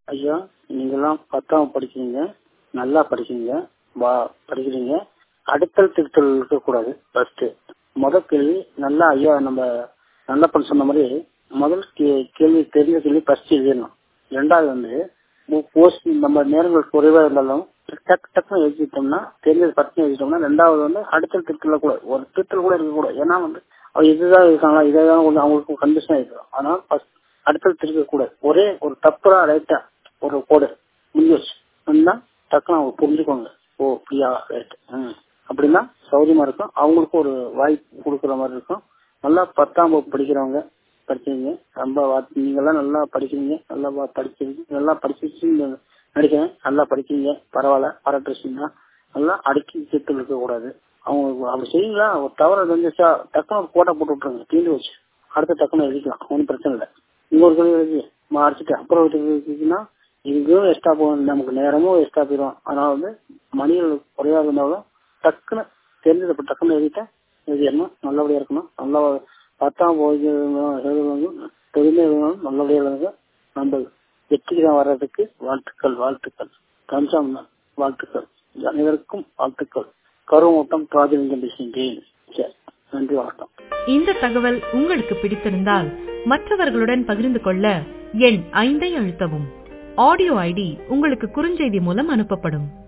ஐயா நீங்கெல்லாம் பத்தாம் படிக்கிறீங்க நல்லா படிக்கிறீங்க வா படிக்கிறீங்க அடுத்தல் திருத்தல் இருக்கக்கூடாது ஃபர்ஸ்ட் முத கேள்வி நல்லா ஐயா நம்ம நல்லா பண்ண சொன்ன மாதிரி முதல் கே- கேள்வி தெரிஞ்ச கேள்வி ஃபர்ஸ்ட் எழுதிடணும் ரெண்டாவது வந்து போஸ்ட் நம்ம நேரங்கள் குறைவா இருந்தாலும் டக்கு டக்குன்னு எழுதிட்டோம்னா தெரிஞ்சது பத்து எழுதிட்டோம்னா ரெண்டாவது வந்து அடுத்தல் திருத்தல கூட ஒரு திருத்தல் கூட இருக்கக்கூடாது ஏன்னா வந்து அவங்க இதுதான் இருக்காங்களா இதை தான் கொஞ்சம் அவங்களுக்கு கண்டிஷன் இருக்கும் அதனால first அடுத்தல் திருக்க கூடாது ஒரே ஒரு தப்புரா ரைட்டா ஒரு கோடு முடிஞ்சு வந்தா டக்குன்னு அவங்க புரிஞ்சுக்கோங்க ஓ பிரியா ரைட் ம் அப்படின்னா சௌரியமா இருக்கும் அவங்களுக்கும் ஒரு வாய்ப்பு கொடுக்குற மாதிரி இருக்கும் நல்லா பத்தாம் வகுப்பு படிக்கிறவங்க படிக்கிறீங்க ரொம்ப வா- நீங்கெல்லாம் நல்லா படிக்கிறீங்க நல்லா வா- படிக்கிறீங்க நல்லா படிச்சு நினைக்கிறேன் நல்லா படிக்கிறீங்க பரவாயில்ல பாராட்டுறீங்க நல்லா அடுக்கி சேர்த்து இருக்க கூடாது அவங்க அப்படி செய்யுங்களா ஒரு தவறு இருந்துச்சா டக்குனு ஒரு கோட்டை போட்டு விட்டுருங்க தீண்டு வச்சு அடுத்த டக்குனு எழுதிக்கலாம் ஒன்றும் பிரச்சனை இல்லை இன்னொரு கேள்வி எழுதி நான் அடிச்சுட்டு அப்புறம் எழுதினா இங்கேயும் எக்ஸ்ட்ரா போகும் நமக்கு நேரமும் எக்ஸ்ட்ரா போயிடும் அதனால வந்து மணிகள் குறையா இருந்தாலும் டக்குன்னு தெரிஞ்சது இப்ப டக்குன்னு எழுதிட்டேன் எழுதிடணும் நல்லபடியா இருக்கணும் நல்லா பத்தாம் போய் எழுதுவாங்க பெருமை எழுதணும் நல்லபடியா எழுதுங்க நம்ம வெற்றிக்கு தான் வர்றதுக்கு வாழ்த்துக்கள் வாழ்த்துக்கள் கம்சாம் வாழ்த்துக்கள் அனைவருக்கும் வாழ்த்துக்கள் கருவூட்டம் ராஜலிங்கம் பேசுகின்றேன் சரி நன்றி வணக்கம் இந்த தகவல் உங்களுக்கு பிடித்திருந்தால் மற்றவர்களுடன் பகிர்ந்து கொள்ள எண் ஐந்தை அழுத்தவும் ஆடியோ ஐடி உங்களுக்கு குறுஞ்செய்தி மூலம் அனுப்பப்படும்